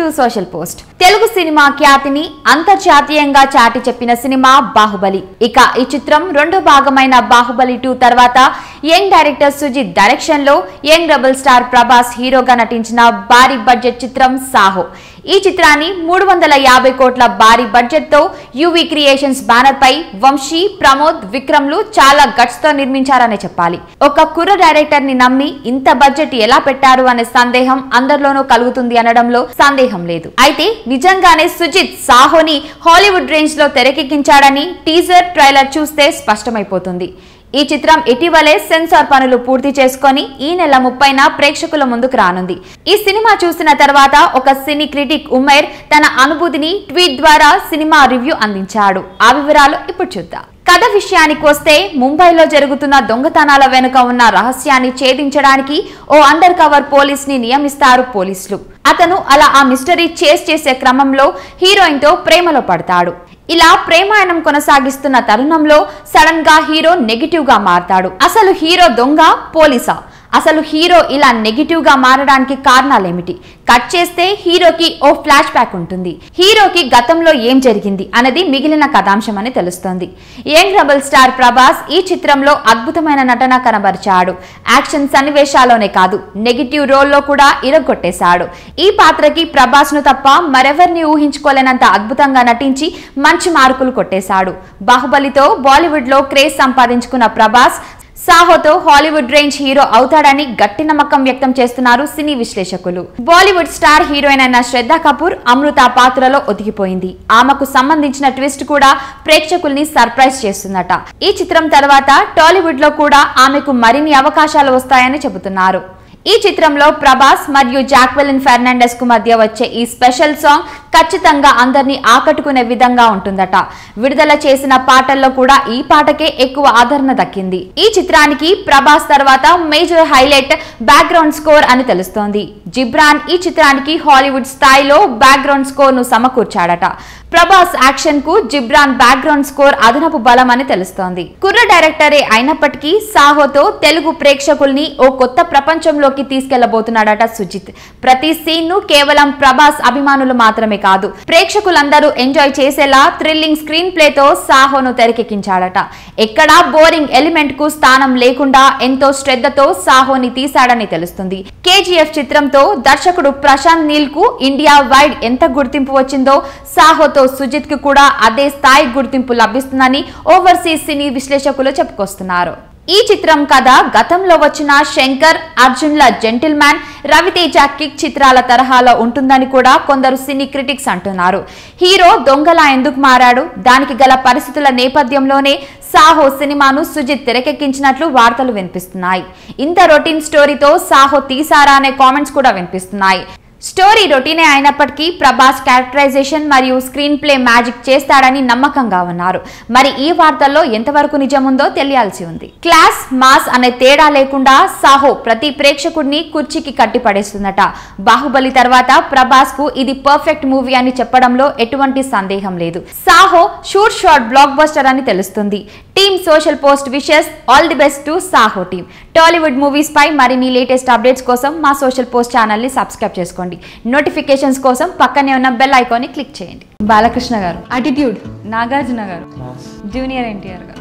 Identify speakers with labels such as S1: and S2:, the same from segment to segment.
S1: Social post Telugu cinema ఖ్యాతిని అంతర్జాతీయంగా చాటి చెప్పిన సినిమా బాహుబలి ఇక ఈ చిత్రం రెండో భాగమైన బాహుబలి టూ తర్వాత యంగ్ డైరెక్టర్ సుజిత్ డైరెక్షన్ లో యంగ్ రెబల్ స్టార్ ప్రభాస్ హీరోగా నటించిన భారీ బడ్జెట్ చిత్రం సాహో ఈ చిత్రాన్ని మూడు వందల యాభై కోట్ల భారీ బడ్జెట్ తో యువి క్రియేషన్స్ బ్యానర్ పై వంశీ ప్రమోద్ విక్రమ్లు చాలా గట్స్ తో నిర్మించారనే చెప్పాలి ఒక కుర్ర డైరెక్టర్ ని నమ్మి ఇంత బడ్జెట్ ఎలా పెట్టారు అనే సందేహం అందరిలోనూ కలుగుతుంది అనడంలో సందేహం లేదు అయితే నిజంగానే సుజిత్ సాహోని హాలీవుడ్ రేంజ్ లో తెరకెక్కించాడని టీజర్ ట్రైలర్ చూస్తే స్పష్టమైపోతుంది ఈ చిత్రం ఇటీవలే సెన్సార్ పనులు పూర్తి చేసుకొని ఈ నెల ముప్పైన ప్రేక్షకుల ముందుకు రానుంది ఈ సినిమా చూసిన తర్వాత ఒక సినీ క్రిటిక్ ఉమేర్ తన అనుభూతిని ట్వీట్ ద్వారా సినిమా రివ్యూ అందించాడు ఆ వివరాలు ఇప్పుడు చూద్దాం కథ విషయానికి వస్తే ముంబైలో జరుగుతున్న దొంగతనాల వెనుక ఉన్న రహస్యాన్ని ఛేదించడానికి ఓ అండర్ కవర్ పోలీస్ ని నియమిస్తారు పోలీసులు అతను అలా ఆ మిస్టరీ చేస్ చేసే క్రమంలో హీరోయిన్ తో ప్రేమలో పడతాడు ఇలా ప్రేమాయణం కొనసాగిస్తున్న తరుణంలో సడన్ గా హీరో నెగిటివ్ గా మారతాడు అసలు హీరో దొంగ పోలీసా అసలు హీరో ఇలా నెగిటివ్ గా మారడానికి కారణాలేమిటి కట్ చేస్తే హీరోకి ఓ ఫ్లాష్ బ్యాక్ ఉంటుంది హీరోకి గతంలో ఏం జరిగింది అనేది మిగిలిన కథాంశం అని తెలుస్తోంది యంగ్ రెబల్ స్టార్ ప్రభాస్ ఈ చిత్రంలో అద్భుతమైన నటన కనబరిచాడు యాక్షన్ సన్నివేశాల్లోనే కాదు నెగిటివ్ రోల్లో కూడా ఇరగొట్టేశాడు ఈ పాత్రకి ప్రభాస్ ను తప్ప మరెవరిని ఊహించుకోలేనంత అద్భుతంగా నటించి మంచి మార్కులు కొట్టేశాడు బాహుబలితో బాలీవుడ్ లో క్రేజ్ సంపాదించుకున్న ప్రభాస్ సాహోతో హాలీవుడ్ రేంజ్ హీరో అవుతాడని గట్టి నమ్మకం వ్యక్తం చేస్తున్నారు సినీ విశ్లేషకులు బాలీవుడ్ స్టార్ హీరోయిన్ అయిన శ్రద్ధ కపూర్ అమృత పాత్రలో ఒదిగిపోయింది ఆమెకు సంబంధించిన ట్విస్ట్ కూడా ప్రేక్షకుల్ని సర్ప్రైజ్ చేస్తుందట ఈ చిత్రం తర్వాత టాలీవుడ్ లో కూడా ఆమెకు మరిన్ని అవకాశాలు వస్తాయని చెబుతున్నారు ఈ చిత్రంలో ప్రభాస్ మరియు జాక్వెలిన్ ఫెర్నాండెస్ కు మధ్య వచ్చే ఈ స్పెషల్ సాంగ్ ఖచ్చితంగా అందరినీ ఆకట్టుకునే విధంగా ఉంటుందట విడుదల చేసిన పాటల్లో కూడా ఈ పాటకే ఎక్కువ ఆదరణ దక్కింది ఈ చిత్రానికి ప్రభాస్ తర్వాత మేజర్ హైలైట్ బ్యాక్గ్రౌండ్ స్కోర్ అని తెలుస్తోంది జిబ్రాన్ ఈ చిత్రానికి హాలీవుడ్ స్థాయిలో బ్యాక్గ్రౌండ్ స్కోర్ ను సమకూర్చాడట ప్రభాస్ యాక్షన్ కు జిబ్రాన్ బ్యాక్గ్రౌండ్ స్కోర్ అదనపు బలం అని తెలుస్తోంది కుర్ర డైరెక్టరే అయినప్పటికీ సాహోతో తెలుగు ప్రేక్షకుల్ని ఓ కొత్త ప్రపంచంలోకి తీసుకెళ్లబోతున్నాడట సుజిత్ ప్రతి సీన్ ను కేవలం ప్రభాస్ అభిమానులు మాత్రమే కాదు ప్రేక్షకులందరూ ఎంజాయ్ చేసేలా థ్రిల్లింగ్ స్క్రీన్ ప్లే తో సాహోను తెరకెక్కించాడట ఎక్కడా బోరింగ్ ఎలిమెంట్ కు స్థానం లేకుండా ఎంతో శ్రద్ధతో సాహోని తీశాడని తెలుస్తుంది కేజీఎఫ్ చిత్రంతో దర్శకుడు ప్రశాంత్ నీల్ కు ఇండియా వైడ్ ఎంత గుర్తింపు వచ్చిందో సాహోతో సుజిత్ కు కూడా అదే స్థాయి గుర్తింపు లభిస్తుందని ఓవర్సీస్ సినీ విశ్లేషకులు చెప్పుకొస్తున్నారు ఈ చిత్రం కథ గతంలో వచ్చిన శంకర్ అర్జున్ల జెంటిల్ మ్యాన్ రవితేజ కిక్ చిత్రాల తరహాలో ఉంటుందని కూడా కొందరు సినీ క్రిటిక్స్ అంటున్నారు హీరో దొంగలా ఎందుకు మారాడు దానికి గల పరిస్థితుల నేపథ్యంలోనే సాహో సినిమాను సుజిత్ తెరకెక్కించినట్లు వార్తలు వినిపిస్తున్నాయి ఇంత రొటీన్ స్టోరీతో సాహో తీసారా అనే కామెంట్స్ కూడా వినిపిస్తున్నాయి స్టోరీ రొటీనే అయినప్పటికీ ప్రభాస్ క్యారెక్టరైజేషన్ మరియు స్క్రీన్ ప్లే మ్యాజిక్ చేస్తాడని నమ్మకంగా ఉన్నారు మరి ఈ వార్తల్లో ఎంతవరకు నిజముందో తెలియాల్సి ఉంది క్లాస్ మాస్ అనే తేడా లేకుండా సాహో ప్రతి ప్రేక్షకుడిని కుర్చీకి కట్టి పడేస్తుందట బాహుబలి తర్వాత ప్రభాస్ కు ఇది పర్ఫెక్ట్ మూవీ అని చెప్పడంలో ఎటువంటి సందేహం లేదు Saaho shoot shot blockbuster అని తెలుస్తుంది team social post wishes all the best to Saaho team Tollywood movies పై మరిన్ని లేటెస్ట్ అప్డేట్స్ కోసం మా సోషల్ పోస్ట్ ఛానల్ ని సబ్స్క్రైబ్ చేసుకోండి నోటిఫికేషన్స్ కోసం పక్కనే ఉన్న బెల్ ఐకాన్ ని క్లిక్ చేయండి బాలకృష్ణ గారు అటిట్యూడ్ నాగార్జున గారు జూనియర్ ఎన్టీఆర్ గారు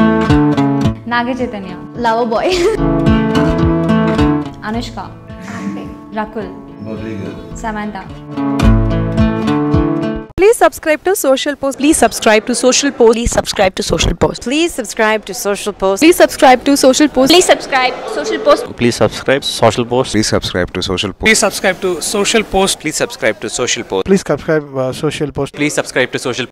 S1: Naga Chaitanya
S2: love boy
S1: Anushka Rakul Samantha
S3: Please subscribe to Social Post. Please subscribe to Social Post.
S4: Please subscribe to Social Post.
S5: Please subscribe to Social Post.
S3: Please subscribe to Social Post.
S4: Please subscribe Social Post.
S6: Please subscribe Social Post.
S7: Please subscribe to Social Post.
S8: Please subscribe to Social Post.
S9: Please subscribe to Social Post.
S10: Please subscribe uh, Social Post.
S9: Please subscribe to Social